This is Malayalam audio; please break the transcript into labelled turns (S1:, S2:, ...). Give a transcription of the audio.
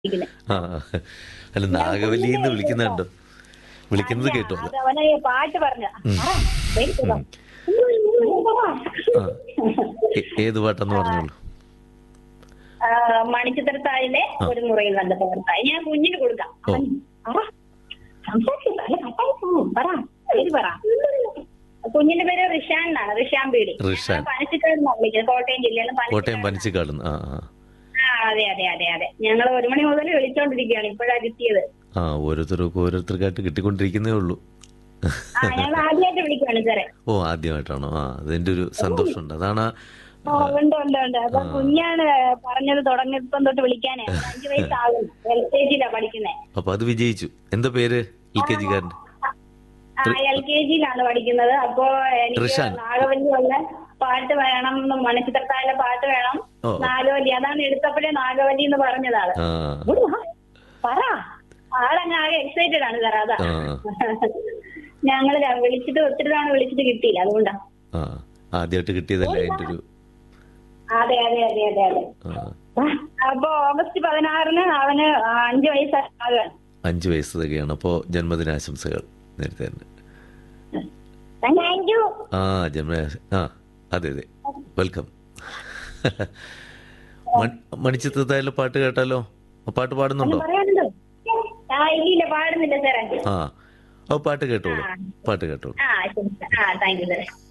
S1: ഇരിക്കുന്നെ.
S2: ആ അല്ല നാഗവല്ലിന്ന് വിളിക്കുന്നുണ്ടോ വിളിക്കുന്നത് കേട്ടോ
S1: അത് അവനെ പാട്ട് പറഞ്ഞ
S2: ആ ഏ- ഏത് പാട്ടെന്ന് പറഞ്ഞോളൂ
S1: മണിച്ചിത്രത്താഴിലെ ഒരു മുറിയിൽ കണ്ട പകർത്തായി ഞാൻ കുഞ്ഞിന് കൊടുക്കാം അവൻ പറ സംസാരിക്ക്, അല്ല, കട്ടായി പോവും. പറ പേര് പറ കുഞ്ഞിന്റെ പേര് റിഷാൻ എന്നാണ് റിഷാൻ പീടി
S2: റിഷാൻ.
S1: പനച്ചിക്കാടുന്നാണ് വിളിക്കുന്നത് കോട്ടയം ജില്ലയിലും
S2: കോട്ടയം പനിച്ചിക്കാടുന്ന് ആ ആ
S1: ആ അതെ അതെ അതെ അതെ ഞങ്ങൾ ഒരു മണി മുതൽ വിളിച്ചോണ്ടിരിക്കുകയാണ് ഇപ്പോഴാ കിട്ടിയത്
S2: ആ ഓരോരുത്തർക്കും ഓരോരുത്തർക്കായിട്ട് കിട്ടിക്കൊണ്ടിരിക്കുന്നേ ഉള്ളൂ
S1: ആ ഞങ്ങൾ ആദ്യമായിട്ട് വിളിക്കുകയാണ് സാറേ
S2: ഓ ആദ്യമായിട്ടാണോ ആ അതിന്റെ ഒരു സന്തോഷമുണ്ട് അതാണ്
S1: ഓ, ഉണ്ട് ഉണ്ട് ഉണ്ട് അപ്പൊ കുഞ്ഞാണ് പറഞ്ഞത് തുടങ്ങിയപ്പം തൊട്ട് വിളിക്കാനേ അവന് അഞ്ചു വയസ്സാകും എൽ കെ ജിയിലാ പഠിക്കുന്നേ
S2: അപ്പൊ അത് വിജയിച്ചു എന്താ പേര് എൽ കെ ജിക്കാരന്റെ
S1: ആ എൽ കെ ജിയിലാണ് പഠിക്കുന്നത് അപ്പോ എനിക്ക്
S2: റിഷാൻ.
S1: നാഗവല്ലി വല്ല പാട്ട് വേണം മണിച്ചിത്രത്താഴിലെ പാട്ട് വേണം
S2: ഓ.
S1: നാഗവല്ലി അതാണ് എടുത്തപ്പോഴേ നാഗവല്ലി എന്ന് പറഞ്ഞതാണ്
S2: ആ
S1: ഇവിടെ വാ, പറ ആളങ്ങ് ആകെ എക്സൈറ്റഡ് ആണ് സാർ അതാ
S2: ആ
S1: ഞങ്ങള് വിളിച്ചിട്ട് ഒത്തിരി തവണ വിളിച്ചിട്ട് കിട്ടിയില്ല അതുകൊണ്ടാ
S2: ആ ആദ്യമായിട്ട് കിട്ടിയതല്ലേ അതിന്റെ ഒരു
S1: അതെ അതെ അതെ അതെ അതെ
S2: ആ
S1: അപ്പൊ ഓഗസ്റ്റ് പതിനാറിന് അവന് അഞ്ചു വയസ്സാകാൻ
S2: അഞ്ചു വയസ്സ് തികയാണ് അപ്പോൾ ജന്മദിനാശംസകൾ നേരത്തെ തന്നെ
S1: താങ്ക് യു
S2: ആ ജന്മദിന ആ അതെ അതെ വെൽക്കം മണിച്ചിത്രത്തായാലും പാട്ട് കേട്ടാലോ ആ പാട്ട് പാടുന്നുണ്ടോ
S1: പറയാനുണ്ടോ ആ ഇല്ല പാടുന്നില്ല സാറേ
S2: ആ ഓ പാട്ട് കേട്ടോളൂ പാട്ട് കേട്ടോളൂ
S1: ആ ശരി സാർ ആ താങ്ക് യു സാറേ